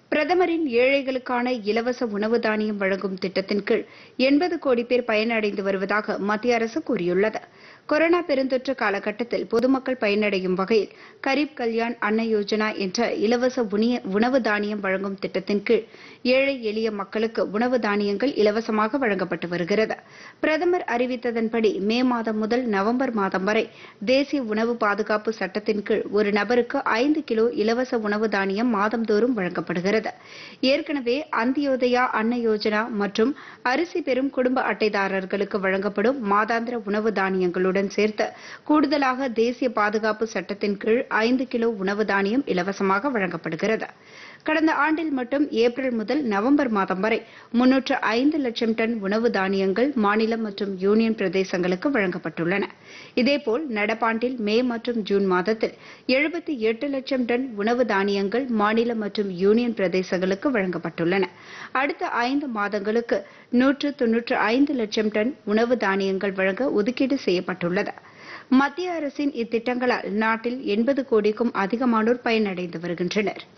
பிரதமரின் ஏழைகளுக்கான இலவச உணவு தானியம் வழங்கும் திட்டத்தின் கீழ் எண்பது கோடி பேர் பயனடைந்து வருவதாக மத்திய அரசு கூறியுள்ளது கொரோனா பெருந்தொற்று காலகட்டத்தில் பொதுமக்கள் பயனடையும் வகையில் கரீப் கல்யாண் அன்ன யோஜனா என்ற இலவச உணிய- உணவு தானியம் வழங்கும் திட்டத்தின் கீழ் ஏழை எளிய மக்களுக்கு உணவு தானியங்கள் இலவசமாக வழங்கப்பட்டு வருகிறது பிரதமர் அறிவித்ததன்படி மே மாதம் முதல் நவம்பர் மாதம் வரை தேசிய உணவு பாதுகாப்பு சட்டத்தின் கீழ் ஒரு நபருக்கு ஐந்து கிலோ இலவச உணவு தானியம் மாதந்தோறும் வழங்கப்படுகிறது ஏற்கனவே அந்தியோதயா அன்ன யோஜனா மற்றும் அரிசி பெறும் குடும்ப அட்டைதாரர்களுக்கு வழங்கப்படும் மாதாந்திர உணவு தானியங்களுடன் சேர்த்து கூடுதலாக தேசிய பாதுகாப்பு சட்டத்தின் கீழ் ஐந்து கிலோ உணவு தானியம் இலவசமாக வழங்கப்படுகிறது கடந்த ஆண்டில் மட்டும் ஏப்ரல் முதல் நவம்பர் மாதம் வரை முன்னூற்று ஐந்து லட்சம் டன் உணவு தானியங்கள் மாநிலம் மற்றும் யூனியன் பிரதேசங்களுக்கு வழங்கப்பட்டுள்ளன இதேபோல் நடப்பாண்டில் மே மற்றும் ஜூன் மாதத்தில் எழுபத்தி எட்டு லட்சம் டன் உணவு தானியங்கள் மாநில மற்றும் யூனியன் பிரதேசங்களுக்கு வழங்கப்பட்டுள்ளன அடுத்த ஐந்து மாதங்களுக்கு நூற்று தொன்னூற்று ஐந்து லட்சம் டன் உணவு தானியங்கள் வழங்க ஒதுக்கீடு செய்யப்பட்டுள்ளது மத்திய அரசின் இத்திட்டங்களால் நாட்டில் எண்பது கோடிக்கும் அதிகமானோர் பயனடைந்து வருகின்றனர்